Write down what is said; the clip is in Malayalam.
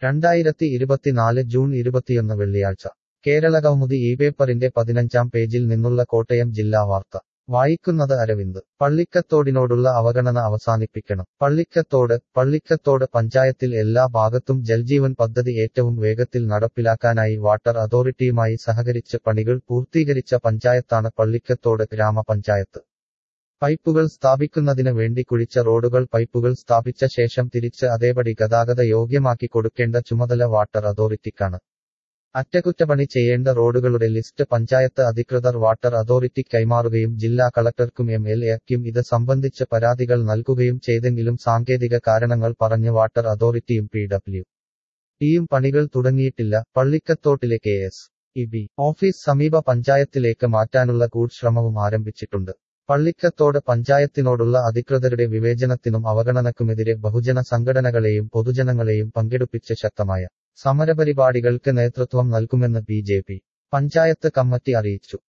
രണ്ടായിരത്തി ഇരുപത്തിനാല് ജൂൺ ഇരുപത്തിയൊന്ന് വെള്ളിയാഴ്ച കേരള കൗമുദി ഈ പേപ്പറിന്റെ പതിനഞ്ചാം പേജിൽ നിന്നുള്ള കോട്ടയം ജില്ലാ വാർത്ത വായിക്കുന്നത് അരവിന്ദ് പള്ളിക്കത്തോടിനോടുള്ള അവഗണന അവസാനിപ്പിക്കണം പള്ളിക്കത്തോട് പള്ളിക്കത്തോട് പഞ്ചായത്തിൽ എല്ലാ ഭാഗത്തും ജൽജീവൻ പദ്ധതി ഏറ്റവും വേഗത്തിൽ നടപ്പിലാക്കാനായി വാട്ടർ അതോറിറ്റിയുമായി സഹകരിച്ച് പണികൾ പൂർത്തീകരിച്ച പഞ്ചായത്താണ് പള്ളിക്കത്തോട് ഗ്രാമപഞ്ചായത്ത് പൈപ്പുകൾ സ്ഥാപിക്കുന്നതിന് വേണ്ടി കുഴിച്ച റോഡുകൾ പൈപ്പുകൾ സ്ഥാപിച്ച ശേഷം തിരിച്ച് അതേപടി ഗതാഗത യോഗ്യമാക്കി കൊടുക്കേണ്ട ചുമതല വാട്ടർ അതോറിറ്റിക്കാണ് അറ്റകുറ്റപ്പണി ചെയ്യേണ്ട റോഡുകളുടെ ലിസ്റ്റ് പഞ്ചായത്ത് അധികൃതർ വാട്ടർ അതോറിറ്റി കൈമാറുകയും ജില്ലാ കളക്ടർക്കും എം എൽ എക്കും ഇത് സംബന്ധിച്ച് പരാതികൾ നൽകുകയും ചെയ്തെങ്കിലും സാങ്കേതിക കാരണങ്ങൾ പറഞ്ഞ് വാട്ടർ അതോറിറ്റിയും പി ഡബ്ല്യു ഡിയും പണികൾ തുടങ്ങിയിട്ടില്ല പള്ളിക്കത്തോട്ടിലെ K S E B office സമീപ പഞ്ചായത്തിലേക്ക് മാറ്റാനുള്ള ഗൂഢശ്രമവും ആരംഭിച്ചിട്ടുണ്ട് പള്ളിക്കത്തോട് പഞ്ചായത്തിനോടുള്ള അധികൃതരുടെ വിവേചനത്തിനും അവഗണനക്കുമെതിരെ ബഹുജന സംഘടനകളെയും പൊതുജനങ്ങളെയും പങ്കെടുപ്പിച്ച് ശക്തമായ സമരപരിപാടികൾക്ക് നേതൃത്വം നൽകുമെന്ന് B J P panchayat committee അറിയിച്ചു